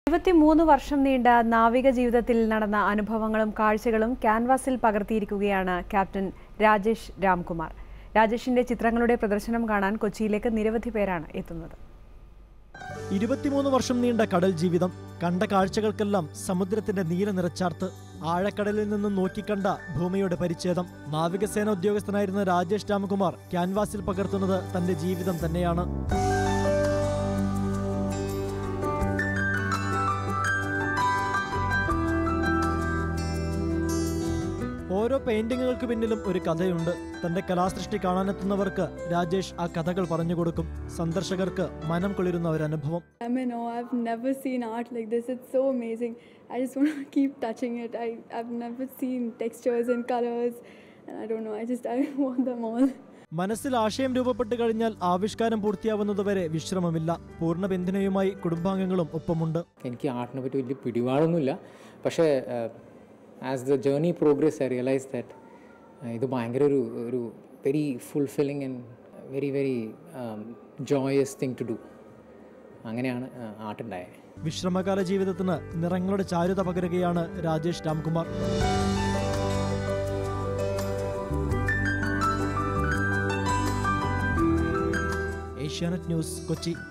ഇരുപത്തിമൂന്ന് വർഷം നീണ്ട നാവിക ജീവിതത്തിൽ നടന്ന അനുഭവങ്ങളും കാഴ്ചകളും ക്യാൻവാസിൽ പകർത്തിയിരിക്കുകയാണ് ക്യാപ്റ്റൻ രാജേഷ് രാംകുമാർ രാജേഷിന്റെ ചിത്രങ്ങളുടെ പ്രദർശനം കാണാൻ കൊച്ചിയിലേക്ക് നിരവധി പേരാണ് എത്തുന്നത് ഇരുപത്തിമൂന്ന് വർഷം നീണ്ട കടൽ ജീവിതം കണ്ട കാഴ്ചകൾക്കെല്ലാം സമുദ്രത്തിന്റെ നീല നിറച്ചാർത്ത് ആഴക്കടലിൽ നിന്നും നോക്കിക്കണ്ട ഭൂമിയുടെ പരിച്ഛേദം നാവികസേന ഉദ്യോഗസ്ഥനായിരുന്ന രാജേഷ് രാമകുമാർ ക്യാൻവാസിൽ പകർത്തുന്നത് തന്റെ ജീവിതം തന്നെയാണ് ഓരോ പെയിന്റിങ്ങുകൾക്ക് പിന്നിലും ഒരു കഥയുണ്ട് തന്റെ കലാസൃഷ്ടി കാണാനെത്തുന്നവർക്ക് രാജേഷ് ആ കഥകൾ പറഞ്ഞു കൊടുക്കും സന്ദർശകർക്ക് മനം കുളിരുന്ന ഒരു അനുഭവം I'm in awe. I've never seen art like this. It's so amazing. I just want to keep touching it. I, I've never seen textures and colors. And I don't know. I just, I want them all. മനസ്സിൽ ആശയം രൂപപ്പെട്ട് കഴിഞ്ഞാൽ ആവിഷ്കാരം പൂർത്തിയാവുന്നതുവരെ വിശ്രമമില്ല പൂർണ്ണ പിന്തുണയുമായി കുടുംബാംഗങ്ങളും ഒപ്പമുണ്ട് എനിക്ക് ആർട്ടിനെ പറ്റി വലിയ പിടിപാടൊന്നുമില്ല പക്ഷേ as the journey progress I realise that ഇത് ഭയങ്കര ഒരു ഒരു very fulfilling and very very joyous thing to do അങ്ങനെയാണ് ആർട്ടുണ്ടായത് വിശ്രമകാല ജീവിതത്തിന് നിറങ്ങളുടെ ചാരുത പകരുകയാണ് രാജേഷ് രാംകുമാർ ഏഷ്യാനെറ്റ് ന്യൂസ് കൊച്ചി